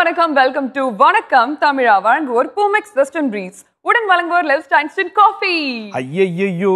வணக்கம் welcome to வணக்கம் தமிழா வழங்குவோர் பூமெக்ஸ் வெஸ்டர்ன் பிரீஸ் உடன் வழங்குவோர் லெவ் ஸ்டான்ஸ்டன் காஃபி ஐயையோ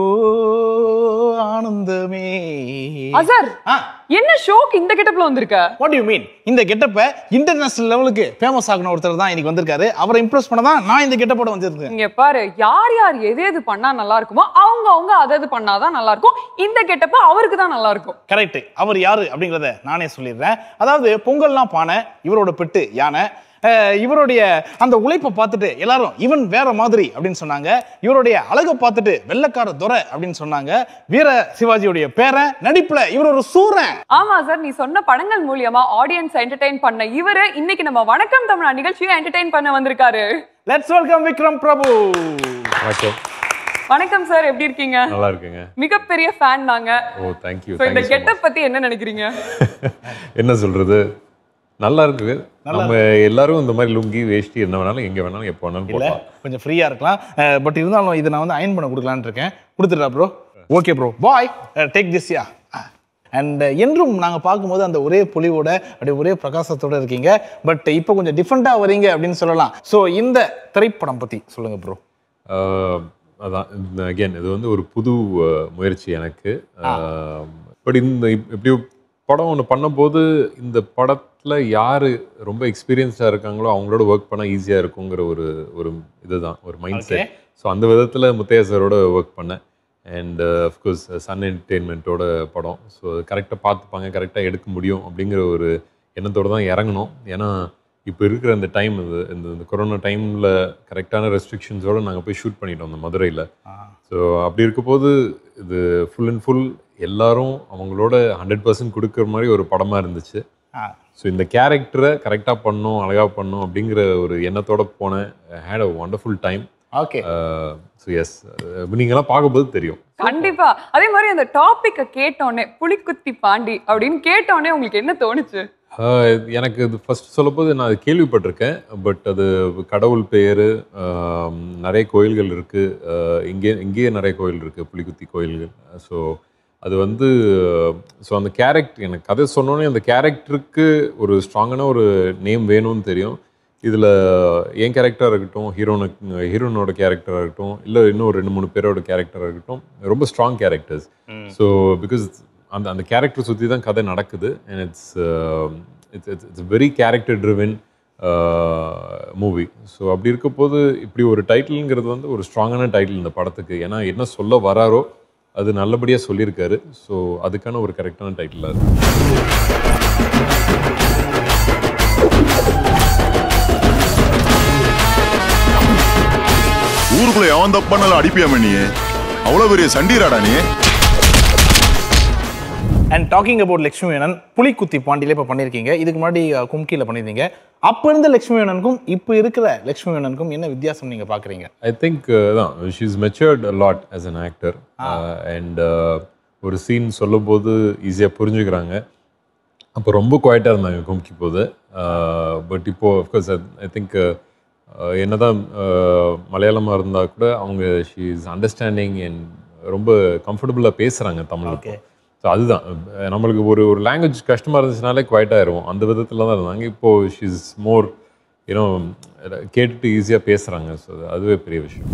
ஆனந்தமே அசர் ஆ என்ன ஷோக்கு இந்த கெட்டப்ல வந்திருக்க வாட் யூ மீன் இந்த கெட்டப்பை இன்டர்நேஷனல் லெவலுக்கு ஃபேமஸ் ஆகின ஒருத்தர் தான் இன்னைக்கு வந்திருக்காரு அவரை இம்ப்ரெஸ் பண்ண தான் நான் இந்த கெட்டப்போட வந்திருக்கேன் இங்க பாரு யார் யார் எது எது பண்ணா நல்லா இருக்குமோ அவங்க அவங்க அதை அது பண்ணாதான் நல்லா இருக்கும் இந்த கெட்டப் அவருக்கு தான் நல்லா இருக்கும் கரெக்ட் அவர் யாரு அப்படிங்கிறத நானே சொல்லிடுறேன் அதாவது பொங்கல்லாம் பானை இவரோட பெட்டு யானை அஹ், இவருடைய அந்த உழைப்பை பார்த்துட்டு எல்லாரும் இவன் வேற மாதிரி அப்படின்னு சொன்னாங்க இவருடைய அழகை பார்த்துட்டு வெள்ளக்கார துரை அப்படின்னு சொன்னாங்க வீர சிவாஜியுடைய பேரன் நடிப்புல இவர் ஒரு சூரன் ஆமா சார் நீ சொன்ன படங்கள் மூலியமா ஆடியன்ஸ் என்டர்டெயின் பண்ண இவரு இன்னைக்கு நம்ம வணக்கம் தமிழா நிகழ்ச்சியை என்டர்டெயின் பண்ண வந்திருக்காரு லெட்ஸ் வெல்கம் விக்ரம் பிரபு வணக்கம் வணக்கம் சார் எப்படி இருக்கீங்க நல்லா இருக்குங்க மிகப்பெரிய ஃபேன் நாங்க ஓ தேங்க்யூ So, இந்த கெட்டப் பத்தி என்ன நினைக்கிறீங்க என்ன சொல்றது நல்லா இருக்கு நம்ம எல்லாரும் இந்த மாதிரி லுங்கி வேஷ்டி என்ன வேணாலும் எங்க வேணாலும் எப்போ வேணாலும் இல்ல போடலாம் கொஞ்சம் ஃப்ரீயா இருக்கலாம் பட் இருந்தாலும் இதை நான் வந்து அயன் பண்ண கொடுக்கலான்னு இருக்கேன் கொடுத்துட்டா bro okay bro bye take this yeah and என்றும் நாங்கள் பார்க்கும்போது அந்த ஒரே பொலிவோட அப்படியே ஒரே பிரகாசத்தோட இருக்கீங்க பட் இப்போ கொஞ்சம் டிஃப்ரெண்ட்டாக வரீங்க அப்படின்னு சொல்லலாம் ஸோ இந்த திரைப்படம் பற்றி சொல்லுங்க ப்ரோ ஆஹ், அதான் அகைன் இது வந்து ஒரு புது ஆஹ், முயற்சி எனக்கு பட் இந்த இப்- இப்படி படம் ஒன்று பண்ணும்போது இந்த படத்தில் யார் ரொம்ப எக்ஸ்பீரியன்ஸ்டாக இருக்காங்களோ அவங்களோட ஒர்க் பண்ணால் ஈஸியாக இருக்குங்கிற ஒரு ஒரு இதுதான் ஒரு மைண்ட் Okay. செட் ஸோ அந்த விதத்தில் முத்தையா சாரோட ஒர்க் பண்ணேன் அண்ட் அஃப்கோர்ஸ் சன் என்டர்டெயின்மெண்ட்டோட படம் ஸோ கரெக்டாக பார்த்துப்பாங்க கரெக்டாக எடுக்க முடியும் அப்படிங்கிற ஒரு எண்ணத்தோடு தான் இறங்கணும் ஏன்னா இப்போ இருக்கிற அந்த டைம் இது இந்த இந்த கொரோனா டைமில் கரெக்டான ரெஸ்ட்ரிக்ஷன்ஸோடு நாங்கள் போய் ஷூட் பண்ணிட்டோம் அந்த மதுரையில் ஸோ அப்படி இருக்கும்போது இது ஃபுல் அண்ட் ஃபுல் எல்லாரும் அவங்களோட ஹண்ட்ரட் பர்சன்ட் கொடுக்குற மாதிரி ஒரு படமாக இருந்துச்சு ஆ ஸோ இந்த கேரக்டரை கரெக்டாக பண்ணணும் அழகாக பண்ணணும் அப்படிங்கிற ஒரு எண்ணத்தோட போனேன் had a wonderful time okay so yes நீங்களாம் பார்க்கும்போது தெரியும் கண்டிப்பா அதே மாதிரி அந்த டாபிக்க கேட்டோன்னே புலிக்குத்தி பாண்டி அப்படின்னு கேட்டோன்னே உங்களுக்கு என்ன தோணுச்சு ஆஹ் எனக்கு இது ஃபர்ஸ்ட் சொல்லப்போது நான் அது கேள்விப்பட்டிருக்கேன் பட் அது கடவுள் பெயர் நிறைய கோயில்கள் இருக்குது இங்கே இங்கேயே நிறைய கோயில் இருக்குது புலிக்குத்தி கோயில்கள் ஸோ அது வந்து ஸோ அந்த கேரக்டர் எனக்கு கதை சொன்னோன்னே அந்த கேரக்டருக்கு ஒரு ஸ்ட்ராங்கான ஒரு நேம் வேணும்னு தெரியும் இதில் என் கேரக்டராக இருக்கட்டும் ஹீரோனுக்கு ஹீரோனோட கேரக்டராக இருக்கட்டும் இல்லை இன்னும் ஒரு ரெண்டு மூணு பேரோட கேரக்டராக இருக்கட்டும் ரொம்ப ஸ்ட்ராங் கேரக்டர்ஸ் ஸோ பிகாஸ் அந்த அந்த கேரக்டர் சுற்றி தான் கதை நடக்குது and it's it's it's it's very character driven movie so அப்படி இருக்க போது இப்படி ஒரு டைட்டிலுங்கிறது வந்து ஒரு ஸ்ட்ராங்கான டைட்டில் இந்த படத்துக்கு ஏன்னா என்ன சொல்ல வராரோ அது நல்லபடியாக சொல்லியிருக்காரு ஸோ அதுக்கான ஒரு கரெக்டான டைட்டிலாக இருக்கு ஊருக்குள்ள எவன் தப்பு பண்ணாலும் அடிப்பியாம நீ அவ்வளவு பெரிய சண்டீராடா நீ and talking about Lakshmi Menon Pulikkuthi பாண்டியில இப்போ பண்ணியிருக்கீங்க இதுக்கு முன்னாடி அஹ், கும்கியில் பண்ணியிருந்தீங்க அப்போ இருந்த லக்ஷ்மி மேனனுக்கும் இப்போ இருக்கிற லக்ஷ்மி மேனனுக்கும் என்ன வித்தியாசம் நீங்கள் பார்க்குறீங்க ஐ திங்க் தான் she is matured lot as an actor and ஒரு சீன் சொல்லும்போது ஈஸியாக புரிஞ்சுக்கிறாங்க அப்போ ரொம்ப குவாய்ட்டாக இருந்தாங்க கும்கி போது பட் இப்போது அஃப்கோர்ஸ் ஐ திங்க் என்னதான் uh, மலையாளமாக இருந்தால் கூட அவங்க ஷீ இஸ் அண்டர்ஸ்டாண்டிங் அண்ட் ரொம்ப கம்ஃபர்டபுளாக பேசுகிறாங்க தமிழ் Okay. ஸோ அதுதான் அஹ் நம்மளுக்கு ஒரு ஒரு லாங்குவேஜ் கஷ்டமாக இருந்துச்சுனாலே குவாய்ட்டாயிருவோம் அந்த விதத்தில் தான் இருந்தாங்க இப்போது ஷீ இஸ் மோர் யூனோ கேட்டுட்டு ஈஸியாக பேசுகிறாங்க ஸோ அதுவே பெரிய விஷயம்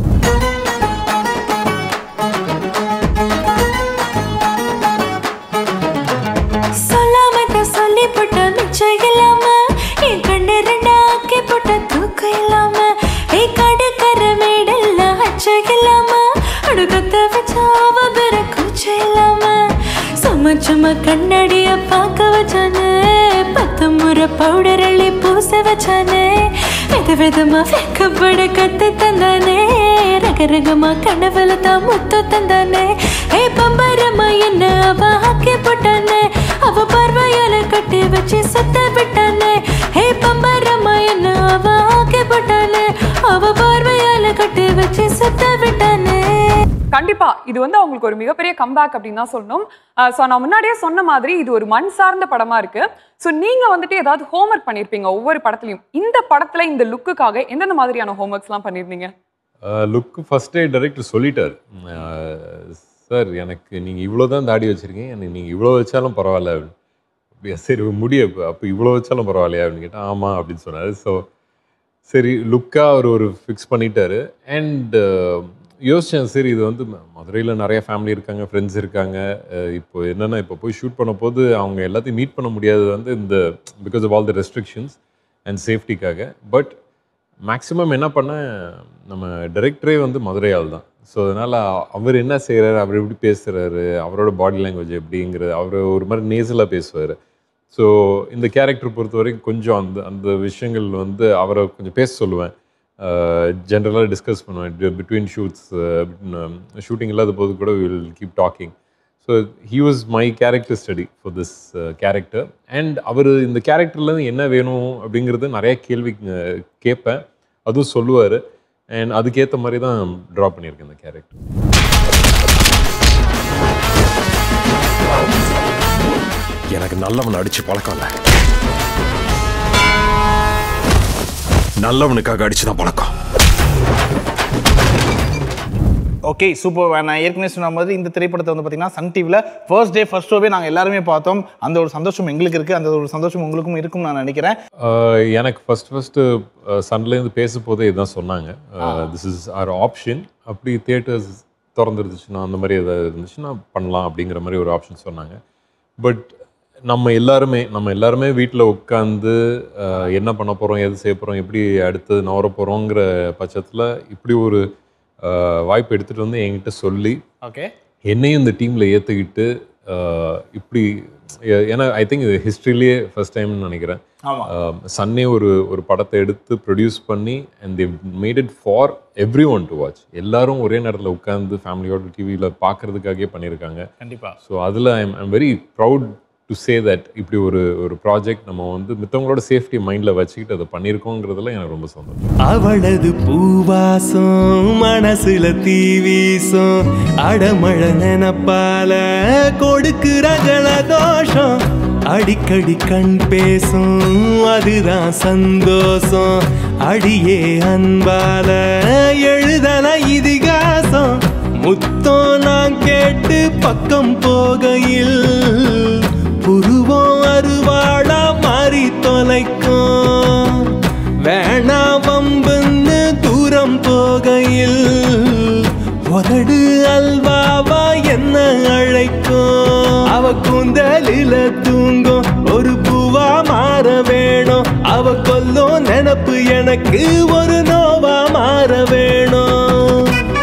சொல்லாம தான் சொல்லி போட்ட மிச்சம் இல்லாம என் கண்ணு ரெண்டா ஆக்கி போட்ட தூக்கம் இல்லாம ஏய் கடற்கர மேடெல்லாம் அச்சம் இல்லாம அடுக்கத்த வச்சா அவ பெற கூச்சம் இல்லாம சும்மா சும்மா கண்ணாடிய பார்க்க வச்சானே பத்து முறை பவுடர் அள்ளி பூச வச்சானே வித விதமா வெக்கப்பட கத்து தந்தானே ரக ரகமா கனவுல தான் முத்து தந்தானே ஏ பம்பரமா என்ன அவ ஆக்கி போட்டானே அவ பார்வையால கட்டி வச்சு சுத்த விட்டானே ஏ பம்பரமா என்ன அவ ஆக்கி போட்டானே அவ பார்வையால கட்டி வச்சு சுத்த விட்டானே கண்டிப்பா இது வந்து அவங்களுக்கு ஒரு மிகப்பெரிய கம்பேக் அப்படின்னு தான் சொல்லணும் ஸோ நான் முன்னாடியே சொன்ன மாதிரி இது ஒரு மண் சார்ந்த படமா இருக்கு ஸோ நீங்க வந்துட்டு ஏதாவது ஹோம்ஒர்க் பண்ணியிருப்பீங்க ஒவ்வொரு படத்துலையும் இந்த படத்துல இந்த லுக்குக்காக எந்தெந்த மாதிரியான ஹோம்ஒர்க்ஸ்லாம் பண்ணியிருந்தீங்க லுக்கு ஃபஸ்ட்டே டைரக்டர் சொல்லிட்டார் சார் எனக்கு நீங்கள் இவ்வளோ தான் தாடி வச்சுருக்கீங்க எனக்கு நீங்கள் இவ்வளோ வச்சாலும் பரவாயில்ல அப்படியா சரி முடிய அப்போ இவ்வளோ வச்சாலும் பரவாயில்லையா அப்படின்னு கேட்டால் ஆமாம் அப்படின்னு சொன்னார் ஸோ சரி லுக்காக அவர் ஒரு ஃபிக்ஸ் பண்ணிட்டாரு அண்ட் யோசித்தேன் சரி இது வந்து மதுரையில் நிறைய ஃபேமிலி இருக்காங்க ஃப்ரெண்ட்ஸ் இருக்காங்க அஹ் இப்போ என்னென்னா இப்போ போய் ஷூட் பண்ண போது அவங்க எல்லாத்தையும் மீட் பண்ண முடியாதது வந்து இந்த because of all the restrictions and சேஃப்டிக்காக பட் மேக்ஸிமம் என்ன பண்ணேன் நம்ம டைரக்டரே வந்து மதுரை ஆள் தான் ஸோ அதனால் அவர் என்ன செய்கிறாரு அவர் எப்படி பேசுகிறாரு அவரோட பாடி லாங்குவேஜ் எப்படிங்கிறது அவர் ஒரு மாதிரி நேசலாக பேசுவார் ஸோ இந்த கேரக்டர் பொறுத்த வரைக்கும் கொஞ்சம் அந்த அந்த விஷயங்கள் வந்து அவரை கொஞ்சம் பேச சொல்லுவேன் ஜென்ரலாக டிஸ்கஸ் பண்ணுவேன் பிட்வீன் ஷூட்ஸ் ஷூட்டிங் இல்லாத போது கூட will keep talking so he was my character study for this character and அவர் இந்த கேரக்டர்லேருந்து என்ன வேணும் அப்படிங்கிறது நிறைய கேள்வி அஹ், கேட்பேன் அதுவும் சொல்லுவார் அண்ட் அதுக்கேற்ற மாதிரி தான் ட்ரா பண்ணியிருக்கேன் இந்த கேரக்டர் எனக்கு நல்லவன் அடிச்சு பழக்கம் இல்ல நல்லவனுக்காக அடிச்சுதான் பழக்கம் ஓகே சூப்பர் நான் ஏற்கனவே சொன்ன மாதிரி இந்த திரைப்படத்தை வந்து பார்த்தீங்கன்னா சன் டிவியில் ஃபர்ஸ்ட் டே ஃபர்ஸ்ட் ஷோவே நாங்கள் எல்லாருமே பார்த்தோம் அந்த ஒரு சந்தோஷம் எங்களுக்கு இருக்குது அந்த ஒரு சந்தோஷம் உங்களுக்கும் இருக்கும்னு நான் நினைக்கிறேன் ஆஹ் எனக்கு ஃபர்ஸ்ட் ஃபஸ்ட்டு சன்லேருந்து பேச போதே இதுதான் சொன்னாங்க திஸ் இஸ் ஆர் ஆப்ஷன் அப்படி தியேட்டர்ஸ் திறந்துருந்துச்சுன்னா அந்த மாதிரி ஏதாவது இருந்துச்சுன்னா பண்ணலாம் அப்படிங்கிற மாதிரி ஒரு ஆப்ஷன் சொன்னாங்க பட் நம்ம எல்லாருமே நம்ம எல்லாருமே வீட்டில் உட்காந்து என்ன பண்ண போகிறோம் எது செய்ய போகிறோம் எப்படி அடுத்தது நவர போகிறோங்கிற பட்சத்தில் இப்படி ஒரு ஆஹ் வாய்ப்பு எடுத்துகிட்டு வந்து என்கிட்ட சொல்லி ஓகே என்னையும் இந்த டீமில் ஏற்றுக்கிட்டு இப்படி ஏ- ஏன்னா ஐ திங்க் இது ஹிஸ்ட்ரியிலேயே ஃபர்ஸ்ட் டைம்னு நினைக்கிறேன் ஆமாம் சன்னே ஒரு ஒரு படத்தை எடுத்து ப்ரொடியூஸ் பண்ணி and they made it for everyone to watch எல்லாரும் ஒரே நேரத்தில் உட்காந்து ஃபேமிலியோட டிவியில் பார்க்கறதுக்காகவே பண்ணியிருக்காங்க கண்டிப்பாக ஸோ அதில் I'm I'm very proud to say that இப்படி ஒரு ஒரு ப்ராஜெக்ட் நம்ம வந்து மித்தவங்களோட சேஃப்டி மைண்டில் வச்சுக்கிட்டு அதை பண்ணியிருக்கோங்கிறதுல எனக்கு ரொம்ப சந்தோஷம் அவளது பூவாசம் மனசுல தீ வீசும் அடமழ நினப்பால கொடுக்கிற ஜலதோஷம் அடிக்கடி கண் பேசும் அதுதான் சந்தோஷம் அடியே அன்பால எழுதல இதிகாசம் முத்தம் நான் கேட்டு பக்கம் போகையில் புருவம் அருவாளா மாறி தொலைக்கும் வேணா வம்புன்னு தூரம் போகையில் உதடு அல்வாவா என்ன அழைக்கும் அவ கூந்தலில தூங்கும் ஒரு பூவா மாற வேணும் அவ கொல்லும் நினப்பு எனக்கு ஒரு நோவா மாற வேணும்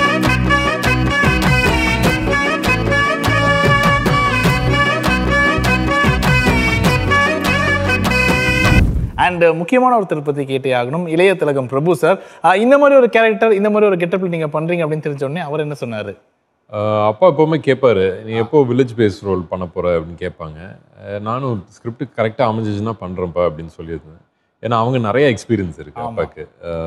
அண்ட் முக்கியமான ஒருத்தர் பற்றி கேட்டே ஆகணும் இளைய திலகம் பிரபு சார் இந்த மாதிரி ஒரு கேரக்டர் இந்த மாதிரி ஒரு கெட்டப்பில் நீங்கள் பண்ணுறீங்க அப்படின்னு தெரிஞ்ச உடனே அவர் என்ன சொன்னார் ஆஹ் அப்பா எப்போவுமே கேட்பாரு நீ எப்போ வில்லேஜ் பேஸ் ரோல் பண்ண போற அப்படின்னு கேட்பாங்க ஆஹ் நானும் ஸ்கிரிப்ட் கரெக்டாக அமைஞ்சிச்சுன்னா பண்ணுறேன்ப்பா அப்படின்னு சொல்லியிருந்தேன் ஏன்னா அவங்க நிறைய எக்ஸ்பீரியன்ஸ் இருக்கு அப்பாவுக்கு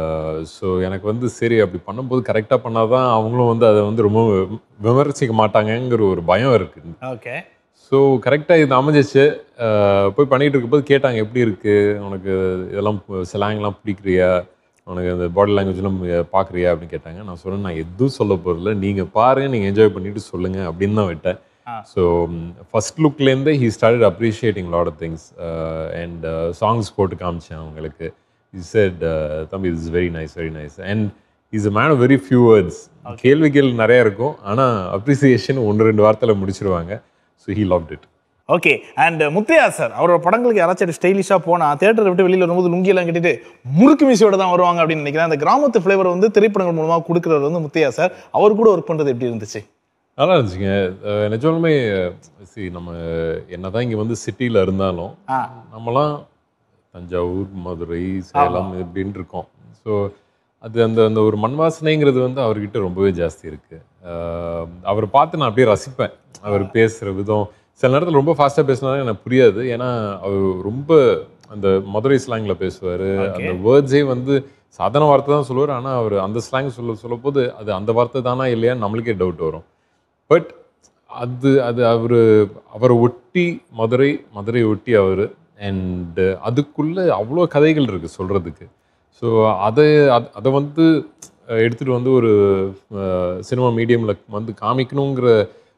ஸோ எனக்கு வந்து சரி அப்படி பண்ணும்போது கரெக்டாக பண்ணாதான் அவங்களும் வந்து அதை வந்து ரொம்ப விமர்சிக்க மாட்டாங்கங்கிற ஒரு பயம் இருக்கு ஓகே ஸோ கரெக்டாக இது அமைஞ்சிச்சு அஹ் போய் பண்ணிட்டு இருக்கும்போது கேட்டாங்க எப்படி இருக்கு உனக்கு இதெல்லாம் ஸ்லாங்லாம் பிடிக்கிறியா உனக்கு அந்த பாடி லாங்குவேஜ்லாம் பார்க்குறியா அப்படின்னு கேட்டாங்க நான் சொன்னேன் நான் எதுவும் சொல்ல போகிறதில்ல நீங்கள் பாருங்க நீங்கள் என்ஜாய் பண்ணிட்டு சொல்லுங்க அப்படின்னு தான் விட்டேன் ஸோ ஃபர்ஸ்ட் லுக்லேருந்தே he started appreciating lot of things and songs போட்டு காமிச்சேன் அவங்களுக்கு is said thambi is very nice very nice and is a man of very few words கேள்விகள் நிறைய இருக்கும் ஆனால் அப்ரிசியேஷன் ஒன்று ரெண்டு வார்த்தையில் முடிச்சிருவாங்க so he loved it okay and Muthaiya sir அவரோட படங்களுக்கு யாராச்சும் ஸ்டைலிஷாக போனால் தேட்டரை விட்டு வெளியில் வரும்போது லுங்கியெல்லாம் கட்டிட்டு முறுக்கு மீசையோட தான் வருவாங்க அப்படின்னு நினைக்கிறேன் அந்த கிராமத்து ஃப்ளேவர் வந்து திரைப்படங்கள் மூலமாக கொடுக்குறவர் வந்து முத்தையா சார் அவர் கூட ஒர்க் பண்ணுறது எப்படி இருந்துச்சு நல்லா இருந்துச்சுங்க அஹ் நிஜமாலுமே சி நம்ம என்னதான் இங்கே வந்து சிட்டியில் இருந்தாலும் ஆ. நம்மலாம் தஞ்சாவூர் மதுரை சேலம் இப்படின்னு இருக்கோம் ஸோ அது அந்த அந்த ஒரு மண் வாசனைங்கிறது வந்து அவர்கிட்ட ரொம்பவே ஜாஸ்தி இருக்கு அஹ் அவரை பார்த்து நான் அப்படியே ரசிப்பேன் அவர் பேசுகிற விதம் சில நேரத்தில் ரொம்ப ஃபாஸ்ட்டாக பேசினாலும் எனக்கு புரியாது ஏன்னா அவர் ரொம்ப அந்த மதுரை ஸ்லாங்கில் பேசுவார் அந்த வேர்ட்ஸே வந்து சாதாரண வார்த்தை தான் சொல்லுவார் ஆனால் அவர் அந்த ஸ்லாங் சொல்ல சொல்லும் போது அது அந்த வார்த்தை தானா இல்லையான்னு நம்மளுக்கே டவுட் வரும் பட் அது அது அவர் அவரை ஒட்டி மதுரை மதுரை ஒட்டி அவர் அண்ட் அதுக்குள்ள அவ்வளோ கதைகள் இருக்கு சொல்றதுக்கு ஸோ அதை அத- அதை வந்து அஹ், எடுத்துட்டு வந்து ஒரு சினிமா மீடியமில் வந்து காமிக்கணுங்கிற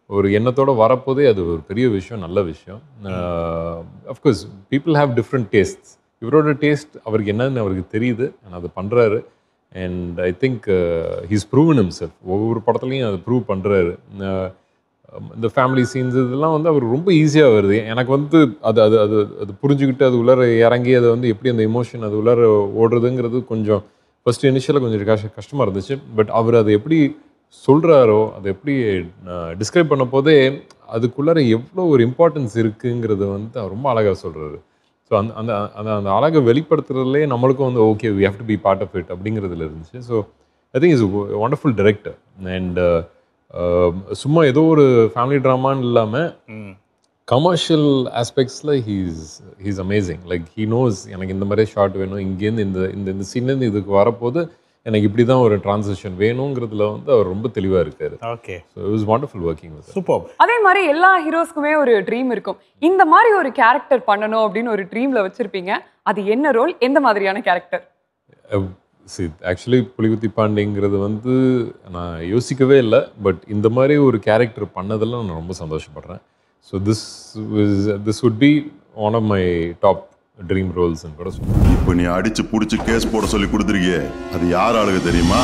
ஒரு எண்ணத்தோட வரப்போதே அது ஒரு பெரிய விஷயம் நல்ல விஷயம் of course people have different tastes இவரோட டேஸ்ட் அவருக்கு என்னன்னு அவருக்கு தெரியுது and அது பண்ணுறாரு and I think he's proven himself ஒவ்வொரு படத்துலையும் அதை ப்ரூவ் பண்ணுறாரு இந்த ஃபேமிலி சீன்ஸ் இதெல்லாம் வந்து அவர் ரொம்ப ஈஸியாக வருது எனக்கு வந்து அது அது அது அது புரிஞ்சுக்கிட்டு அது உள்ளார இறங்கி அதை வந்து எப்படி அந்த எமோஷன் அது உள்ளார ஓடுறதுங்கிறது கொஞ்சம் ஃபர்ஸ்ட் இனிஷியலாக கொஞ்சம் கஷ்ட கஷ்டமாக இருந்துச்சு பட் அவர் அதை எப்படி சொல்கிறாரோ அதை எப்படி டிஸ்கிரைப் பண்ண போதே அதுக்குள்ளார எவ்வளோ ஒரு இம்பார்ட்டன்ஸ் இருக்குங்கிறது வந்து அவர் ரொம்ப அழகாக சொல்கிறாரு ஸோ அந்த அந்த அந்த அந்த அழகை வெளிப்படுத்துறதுலே நம்மளுக்கும் வந்து okay we have to be part of it அப்படிங்கிறதுல இருந்துச்சு so I think is wonderful director and சும்மா ஏதோ ஒரு ஃபேமிலி ட்ராமான்னு இல்லாமல் கமர்ஷியல் ஆஸ்பெக்ட்ஸில் he's he's amazing like he knows எனக்கு இந்த மாதிரி ஷார்ட் வேணும் இங்கேருந்து இந்த இந்த இந்த சீன்லேருந்து இதுக்கு வரப்போது எனக்கு இப்படி தான் ஒரு டிரான்சிஷன் வேணுங்கிறதுல வந்து அவர் ரொம்ப தெளிவாக இருக்காரு okay so it was wonderful working with super அதே மாதிரி எல்லா ஹீரோஸ்க்குமே ஒரு ட்ரீம் இருக்கும் இந்த மாதிரி ஒரு கேரக்டர் பண்ணணும் அப்படின்னு ஒரு ட்ரீம்ல வச்சிருப்பீங்க அது என்ன ரோல் எந்த மாதிரியான கேரக்டர் சி ஆக்சுவலி புலிகுத்தி பாண்டிங்கிறது வந்து நான் யோசிக்கவே இல்லை பட் இந்த மாதிரி ஒரு கேரக்டர் பண்ணதில் நான் ரொம்ப சந்தோஷப்படுறேன் so this this would be one of my top dream ரோல்ஸ்ன்னு கூட சொல்லுவேன் இப்ப நீ அடிச்சு புடிச்சு கேஸ் போட சொல்லி கொடுத்துருக்கியே அது யார் ஆளுக தெரியுமா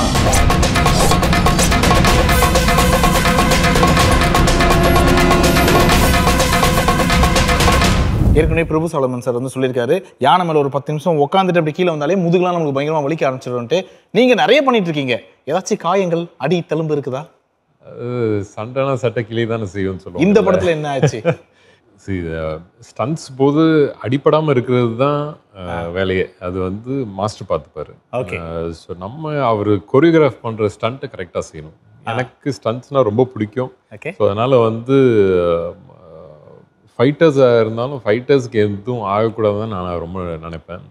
ஏற்கனவே பிரபு சாலமன் சார் வந்து சொல்லியிருக்காரு யானை மேல ஒரு பத்து நிமிஷம் உட்காந்துட்டு அப்படி கீழே வந்தாலே முதுகுலாம் நமக்கு பயங்கரமா வலிக்க ஆரம்பிச்சிடும்ட்டு நீங்க நிறைய பண்ணிட்டு இருக்கீங்க ஏதாச்சும் காயங்கள் அடி தழும்பு இருக்குதா அது சண்டைனா சட்டை கிளி தானே செய்யும்னு சொல்லுவாங்க இந்த படத்துல என்ன ஆச்சு சி ஸ்டன்ஸ் போது அடிப்படாமல் இருக்கிறது தான் அஹ், வேலையே அது வந்து மாஸ்டர் பார்த்துப்பாரு Okay. ஸோ நம்ம அவர் கொரியோகிராஃப் பண்ணுற ஸ்டண்ட்டை கரெக்டாக செய்யணும் எனக்கு ஸ்டண்ட்ஸ்னால் ரொம்ப பிடிக்கும் ஓகே ஸோ அதனால் வந்து ஃபைட்டர்ஸாக இருந்தாலும் ஃபைட்டர்ஸ்க்கு எதுவும் ஆகக்கூடாதுன்னு நான் ரொம்ப நினைப்பேன்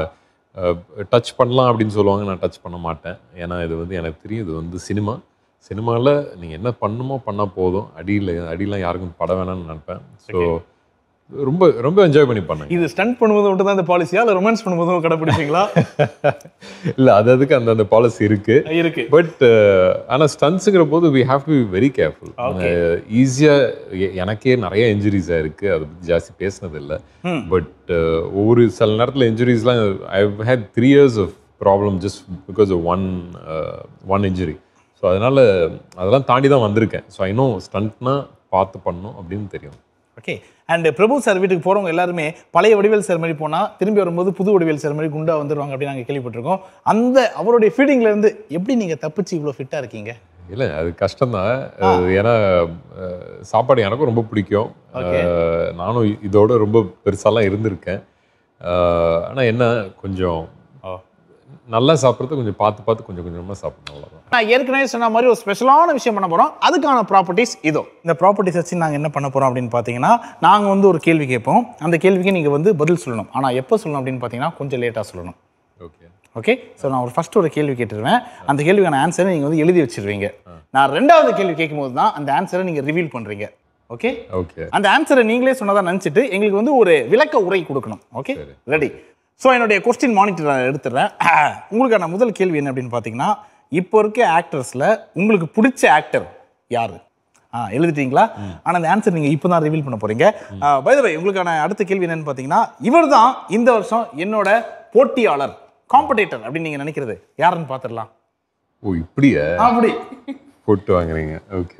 டச் பண்ணலாம் அப்படின்னு சொல்லுவாங்க நான் டச் பண்ண மாட்டேன் ஏன்னா இது வந்து எனக்கு தெரியும் இது வந்து சினிமா சினிமாவில் நீங்கள் என்ன பண்ணுமோ பண்ணால் போதும் அடியில் அடியெலாம் யாருக்கும் பட வேணாம்னு நினைப்பேன் ஸோ ரொம்ப ரொம்ப என்ஜாய் பண்ணி பண்ணேன் இது ஸ்டண்ட் பண்ணும்போது மட்டும் தான் இந்த பாலிசியா இல்ல ரொமான்ஸ் பண்ணும்போதும் கடைபிடிப்பீங்களா இல்லை அது அதுக்கு அந்த அந்த பாலிசி இருக்குது இருக்கு பட் ஆனால் ஸ்டன்ஸுங்கிற போது we have to be very careful Okay. ஈஸியாக எனக்கே நிறைய இன்ஜுரிஸ் ஆயிருக்கு அதை பற்றி ஜாஸ்தி பேசினது இல்லை Hmm. பட் ஒவ்வொரு சில நேரத்தில் இன்ஜுரிஸ்லாம் I had three years of problem just because of one one injury so அதனால் அதெல்லாம் தாண்டி தான் வந்திருக்கேன் ஸோ ஐ நோ ஸ்டண்ட்னா பார்த்து பண்ணணும் அப்படின்னு தெரியும் ஓகே அண்ட் பிரபு சார் வீட்டுக்கு போறவங்க எல்லாருமே பழைய வடிவேல் சார் மாதிரி போனா திரும்பி வரும்போது புது வடிவேல் சார் மாதிரி குண்டா வந்துருவாங்க அப்படின்னு நாங்க கேள்விப்பட்டிருக்கோம் அந்த அவருடைய ஃபீடிங்ல இருந்து எப்படி நீங்க தப்பிச்சு இவ்வளவு ஃபிட்டா இருக்கீங்க இல்லை அது கஷ்டம்தான் அது ஏன்னா அஹ், சாப்பாடு எனக்கும் ரொம்ப பிடிக்கும் Okay. அஹ், நானும் இதோட ரொம்ப பெருசாலாம் இருந்திருக்கேன் ஆனால் என்ன கொஞ்சம் நல்லா சாப்பிட்றது கொஞ்சம் பார்த்து பார்த்து கொஞ்சம் கொஞ்சமாக சாப்பிடணும் அவ்வளோதான் நான் ஏற்கனவே சொன்ன மாதிரி ஒரு ஸ்பெஷலான விஷயம் பண்ண போறோம் அதுக்கான ப்ராப்பர்ட்டிஸ் இதோ இந்த ப்ராப்பர்ட்டிஸ் வச்சு நாங்க என்ன பண்ண போறோம் அப்படின்னு பார்த்தீங்கன்னா நாங்க வந்து ஒரு கேள்வி கேட்போம் அந்த கேள்விக்கு நீங்க வந்து பதில் சொல்லணும் ஆனா எப்போ சொல்லணும் அப்படின்னு பார்த்தீங்கன்னா கொஞ்சம் லேட்டா சொல்லணும் ஓகே ஓகே ஸோ நான் ஒரு ஃபர்ஸ்ட் ஒரு கேள்வி கேட்டுருவேன் அந்த கேள்விக்கான ஆன்சரை நீங்கள் வந்து எழுதி வச்சிருவீங்க நான் ரெண்டாவது கேள்வி கேட்கும்போது தான் அந்த ஆன்சரை நீங்கள் ரிவீல் பண்ணுறீங்க ஓகே ஓகே அந்த ஆன்சரை நீங்களே சொன்னதா நினச்சிட்டு எங்களுக்கு வந்து ஒரு விளக்க உரை கொடுக்கணும் ஓகே ரெடி ஸோ என்னுடைய கொஸ்டின் மானிட்டர் நான் எடுத்துடுறேன் உங்களுக்கான முதல் கேள்வி என்ன அப்படின்னு பார்த்தீங்கன்னா இப்போ இருக்க ஆக்டர்ஸில் உங்களுக்கு பிடிச்ச ஆக்டர் யாரு ஆ எழுதிட்டீங்களா ஆனால் அந்த ஆன்சர் நீங்கள் இப்போ தான் ரிவீல் பண்ண போறீங்க பை த வை உங்களுக்கான அடுத்த கேள்வி என்னன்னு பார்த்தீங்கன்னா இவர் தான் இந்த வருஷம் என்னோட போட்டியாளர் காம்படேட்டர் அப்படின்னு நீங்கள் நினைக்கிறது யாருன்னு பார்த்துடலாம் ஓ இப்படியா அப்படி போட்டு வாங்குறீங்க ஓகே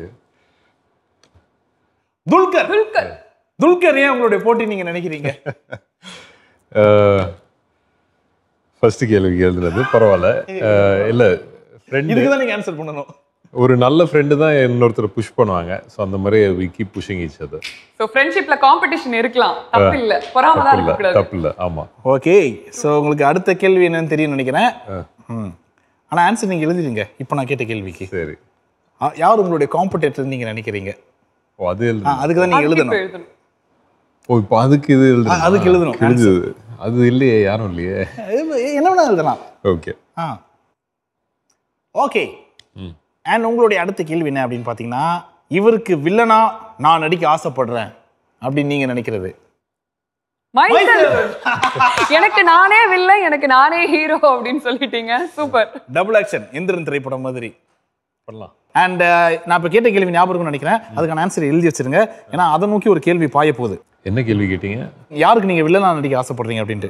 துல்கர் துல்கர் துல்கர் ஏன் உங்களுடைய போட்டி நீங்கள் நினைக்கிறீங்க ஃபர்ஸ்ட் கேள்வி எழுதுனது பரவாயில்ல இல்லை ஃப்ரெண்டு இதுக்கு தான் நீங்கள் ஆன்சர் பண்ணணும் ஒரு நல்ல ஃப்ரெண்டு தான் இன்னொருத்தர் புஷ் பண்ணுவாங்க ஸோ அந்த மாதிரி வி கீப் புஷிங் ஈச் அது ஸோ ஃப்ரெண்ட்ஷிப்ல காம்படிஷன் இருக்கலாம் தப்பு இல்ல பொறாம தான் தப்பு இல்லை இருக்கக்கூடாது தப்பு இல்லை ஆமாம் ஓகே ஸோ உங்களுக்கு அடுத்த கேள்வி என்னன்னு தெரியும்னு நினைக்கிறேன் ம் ஆனால் ஆன்சர் நீங்கள் எழுதிடுங்க இப்போ நான் கேட்ட கேள்விக்கு சரி ஆ, யார் உங்களுடைய காம்படேட்டர் நீங்கள் நினைக்கிறீங்க ஓ அது ஆ, எழுது அதுக்கு தான் நீங்கள் அதுக்கு இப்ப எழுதணும் எழுதணும் ஓ இப்போ அதுக்கு இது எழுது ஆ, அதுக்கு எழுதணும். கிழிஞ்சது அது இல்லையே யாரும் இல்லையே இது என்ன வேணா எழுதலாம் ஓகே ஆ ஓகே அண்ட் உங்களுடைய அடுத்த கேள்வி என்ன அப்படின்னு பார்த்தீங்கன்னா இவருக்கு வில்லனா நான் நடிக்க ஆசைப்படுறேன் அப்படின்னு நீங்கள் நினைக்கிறது மைசெல்ஃப் எனக்கு நானே வில்லை எனக்கு நானே ஹீரோ அப்படின்னு சொல்லிட்டீங்க சூப்பர் டபுள் ஆக்ஷன் எந்திரன் திரைப்படம் மாதிரி பண்ணலாம் அண்ட் நான் இப்போ கேட்ட கேள்வி ஞாபகம் இருக்கும்னு நினைக்கிறேன் அதுக்கான ஆன்சர் எழுதி வச்சிருங்க ஏன்னா அதை நோக்கி ஒரு கேள்வி பாய போகுது என்ன கேள்வி கேட்டீங்க யாருக்கு நீங்கள் வில்லனா நடிக்க ஆசைப்படுறீங்க அப்படின்ட்டு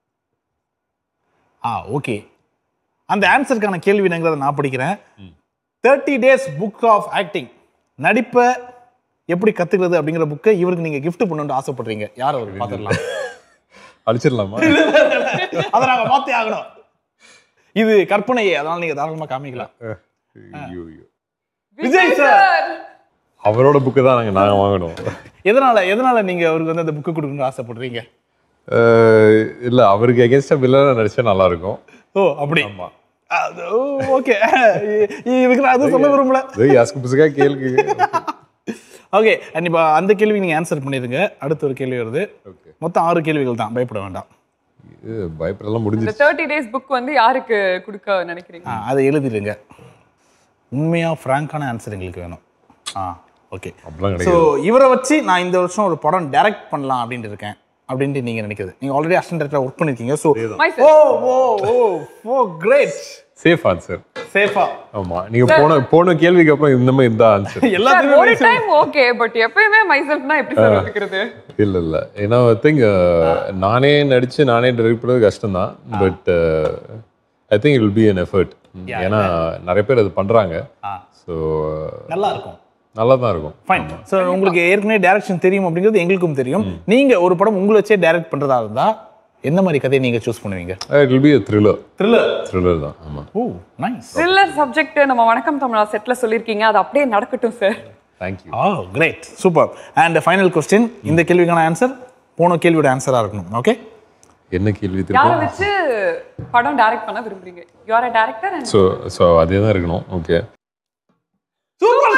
ஆ ஓகே அந்த ஆன்சருக்கான கேள்வி என்னங்கிறத நான் படிக்கிறேன் thirty days book of acting நடிப்பை எப்படி கத்துக்கிறது அப்படிங்கிற புக்கை இவருக்கு நீங்க gift பண்ணணும்னு ஆசைப்படுறீங்க யார் அவர் பார்த்துடலாம் அழிச்சிடலாமா அதை நாங்க பார்த்தே ஆகணும் இது கற்பனையே அதனால நீங்க தாராளமா காமிக்கலாம் ஐயோ, ஐயோ. விஜய் சார் அவரோட புக்கு தான் நாங்கள் நாங்கள் வாங்கணும் எதனால எதனால நீங்க அவருக்கு வந்து அந்த புக்கு கொடுக்கணும்னு ஆசைப்படுறீங்க அஹ், இல்ல அவருக்கு எகேன்ஸ்டா வில்லனா நடிச்சா நல்லா இருக்கும் ஓ அப்படி ஓகே இதுக்கு நான் அதுவும் சொல்ல விரும்பல இதோ யாஸ்க்கு புதுசாக கேள்வி ஓகே அண்ட் இப்போ அந்த கேள்வி நீங்கள் ஆன்சர் பண்ணிடுங்க அடுத்த ஒரு கேள்வி வருது ஓகே மொத்தம் ஆறு கேள்விகள் தான் பயப்பட வேண்டாம் இது பயப்படலாம் இந்த முடிஞ்சிருச்சு தேர்ட்டி டேஸ் புக் வந்து யாருக்கு கொடுக்க நினைக்கிறீங்க ஆ அதை எழுதிடுங்க உண்மையாக ஃப்ராங்கான ஆன்சர் எங்களுக்கு வேணும் ஆ ஓகே அப்படிலாம் ஸோ கிடையாது இவரை வச்சு நான் இந்த வருஷம் ஒரு படம் டைரக்ட் பண்ணலாம் அப்படின்ட்டு இருக்கேன் அப்படின்ட்டு நீங்கள் நினைக்கிறது நீங்கள் ஆல்ரெடி அசிஸ்டன்ட் டேரக்டர் ஒர்க் பண்ணியிருக்கீங்க so My oh oh oh oh great safe answer சேஃபா ஆமா நீங்க போன போன கேள்விக்கு அப்புறம் இந்த மாதிரி இந்த ஆன்சர் சார் எல்லாத்தையுமே ஒரு டைம் ஓகே பட் எப்பயுமே மைசெல்ஃப்னா எப்படி சார் ஒத்துக்கிறது இல்ல இல்ல ஏன்னா திங்க் நானே நடிச்சு நானே டைரக்ட் பண்ணது கஷ்டம் தான் but I think it will be an effort ஏன்னா நிறைய பேர் அது பண்றாங்க ஆ. ஸோ நல்லா இருக்கும் நல்லா தான் இருக்கும் ஃபைன் ஸோ உங்களுக்கு ஏற்கனவே டைரக்ஷன் தெரியும் அப்படிங்கிறது எங்களுக்கும் தெரியும் நீங்கள் ஒரு படம் உங்களை வச்சே டைரக்ட் பண்ணுறதா இருந்தால் எந்த மாதிரி கதையை நீங்கள் சூஸ் பண்ணுவீங்க it will be a thriller thriller thriller தான் ஆமா ஓ நைஸ் த்ரில்லர் சப்ஜெக்ட் நம்ம வணக்கம் தமிழா செட்ல சொல்லியிருக்கீங்க அது அப்படியே நடக்கட்டும் sir thank you oh great super and final question இந்த கேள்விக்கான ஆன்சர் போன கேள்வியோட ஆன்சராக இருக்கணும் ஓகே என்ன கேள்வி யாரை திருப்போம் வச்சு படம் டைரக்ட் பண்ண விரும்புறீங்க you are a director and so so அதே தான் இருக்கணும் ஓகே சூப்பர்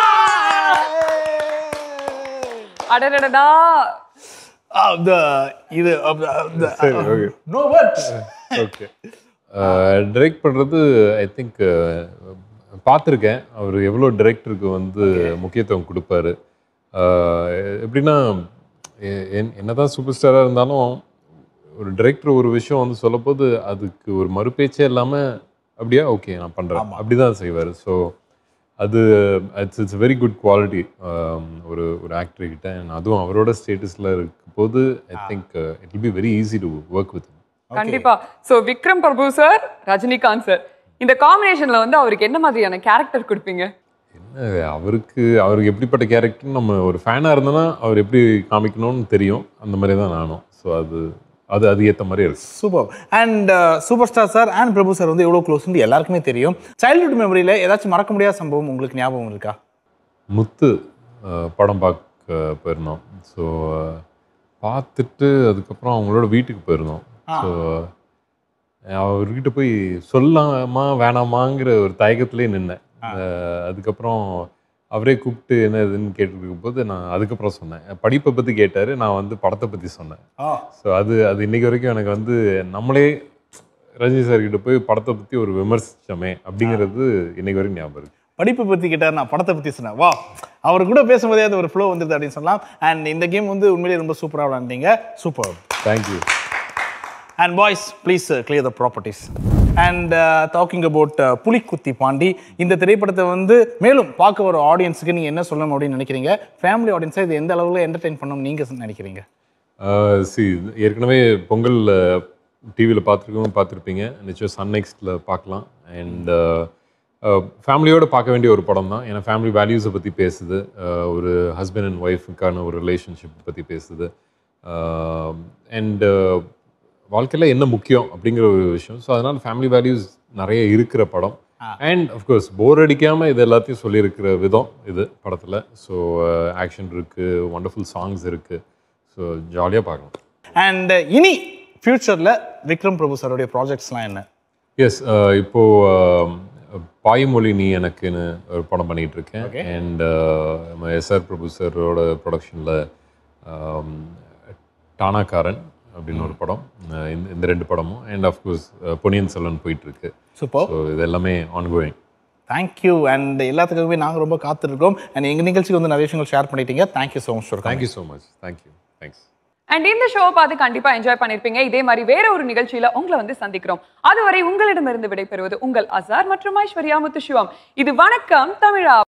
அடடடடா இது சரி okay no words okay direct பண்ணுறது ஐ திங்க் பார்த்துருக்கேன் அவர் எவ்வளோ டைரக்டருக்கு வந்து முக்கியத்துவம் கொடுப்பாரு அஹ், எப்படின்னா எ- என்- என்னதான் சூப்பர் ஸ்டாராக இருந்தாலும் ஒரு டைரக்டர் ஒரு விஷயம் வந்து சொல்லப்போது அதுக்கு ஒரு மறுபேச்சே இல்லாமல் அப்படியா ஓகே நான் பண்ணுறேன் அப்படி தான் செய்வார் ஸோ அது it's it's very good quality ஒரு ஒரு ஆக்டர் கிட்ட and அதுவும் அவரோட ஸ்டேட்டஸில் இருக்கும் போது I think it will be very easy to work with கண்டிப்பா so Vikram Prabhu sir Rajinikanth sir இந்த காம்பினேஷன்ல வந்து அவருக்கு என்ன மாதிரியான கேரக்டர் கொடுப்பீங்க என்ன அவருக்கு அவருக்கு எப்படிப்பட்ட கேரக்டர் நம்ம ஒரு ஃபேனாக இருந்தோன்னா அவர் எப்படி காமிக்கணும்னு தெரியும் அந்த மாதிரி தான் நானும் ஸோ அது அது அது ஏற்ற மாதிரி இருக்கு super and super star sir and Prabhu sir வந்து எவ்வளோ க்ளோஸ்னு எல்லாருக்குமே தெரியும் சைல்ட்ஹுட் மெமரியில் ஏதாச்சும் மறக்க முடியாத சம்பவம் உங்களுக்கு ஞாபகம் இருக்கா முத்து அஹ், படம் பார்க்க போயிருந்தோம் ஸோ பார்த்துட்டு அதுக்கப்புறம் அவங்களோட வீட்டுக்கு போயிருந்தோம் ஸோ அவர்கிட்ட போய் சொல்லலாமா வேணாமாங்கிற ஒரு தயக்கத்திலே நின்னேன் அஹ், அதுக்கப்புறம் அவரே கூப்பிட்டு என்ன இதுன்னு கேட்டுருக்கும் போது நான் அதுக்கப்புறம் சொன்னேன் படிப்பை பற்றி கேட்டார் நான் வந்து படத்தை பற்றி சொன்னேன் ஆ ஸோ அது அது இன்னைக்கு வரைக்கும் எனக்கு வந்து நம்மளே ரஜினி சார் கிட்ட போய் படத்தை பற்றி ஒரு விமர்சிச்சோமே அப்படிங்கிறது இன்னைக்கு வரைக்கும் ஞாபகம் இருக்கு படிப்பை பற்றி கேட்டார் நான் படத்தை பற்றி சொன்னேன் வா அவர் கூட பேசும்போதே அது ஒரு ஃப்ளோ வந்துருது அப்படின்னு சொல்லலாம் அண்ட் இந்த கேம் வந்து உண்மையிலேயே ரொம்ப சூப்பராக விளாண்டீங்க super thank you and boys please clear the properties and talking about Pulikuthi Pandi இந்த திரைப்படத்தை வந்து மேலும் பார்க்க வர ஆடியன்ஸுக்கு நீங்கள் என்ன சொல்லணும் அப்படின்னு நினைக்கிறீங்க ஃபேமிலி ஆடியன்ஸை இது எந்த அளவில் என்டர்டெயின் பண்ணணும் நீங்கள் நினைக்கிறீங்க சி ஏற்கனவே பொங்கல் டிவியில் பார்த்துருக்கோம் பார்த்துருப்பீங்க நிச்சயம் சன் நெக்ஸ்டில் பார்க்கலாம் அண்ட் ஃபேமிலியோடு பார்க்க வேண்டிய ஒரு படம் தான் ஏன்னா ஃபேமிலி வேல்யூஸை பற்றி பேசுது அஹ், ஒரு ஹஸ்பண்ட் அண்ட் ஒய்ஃபுக்கான ஒரு ரிலேஷன்ஷிப் பற்றி பேசுது அண்ட் வாழ்க்கையில் என்ன முக்கியம் அப்படிங்கிற ஒரு விஷயம் ஸோ அதனால் ஃபேமிலி வேல்யூஸ் நிறைய இருக்கிற படம் அண்ட் அஃப்கோர்ஸ் போர் அடிக்காமல் இது எல்லாத்தையும் சொல்லியிருக்கிற விதம் இது படத்தில் ஸோ ஆக்ஷன் இருக்குது ஒண்டர்ஃபுல் சாங்ஸ் இருக்குது ஸோ ஜாலியாக பார்க்கலாம் அண்ட் இனி ஃப்யூச்சரில் விக்ரம் பிரபு சாருடைய ப்ராஜெக்ட்ஸ்லாம் என்ன எஸ் இப்போ um, பாய்மொழி நீ எனக்குன்னு ஒரு படம் பண்ணிட்டு இருக்கேன் அண்ட் எஸ்ஆர் பிரபு சாரோட ப்ரொடக்ஷனில் டானாக்காரன் அப்படின்னு ஒரு படம் அஹ் இந்த இந்த ரெண்டு படமும் அண்ட் அஃப்கோர்ஸ் பொன்னியின் செல்வன் போயிட்டு இருக்கு சூப்பர் ஸோ இது எல்லாமே ஆன்கோயிங் தேங்க்யூ அண்ட் எல்லாத்துக்காகவே நாங்கள் ரொம்ப காத்திருக்கோம் அண்ட் எங்கள் நிகழ்ச்சிக்கு வந்து நிறைய விஷயங்கள் ஷேர் பண்ணிட்டீங்க thank you so much for thank you so much thank you thanks and இந்த ஷோவை பார்த்து கண்டிப்பா என்ஜாய் பண்ணிருப்பீங்க இதே மாதிரி வேற ஒரு நிகழ்ச்சியில உங்களை வந்து சந்திக்கிறோம் அதுவரை உங்களிடமிருந்து விடைபெறுவது உங்கள் அசார் மற்றும் ஐஸ்வர்யா முத்துசிவம் இது வணக்கம் தமிழா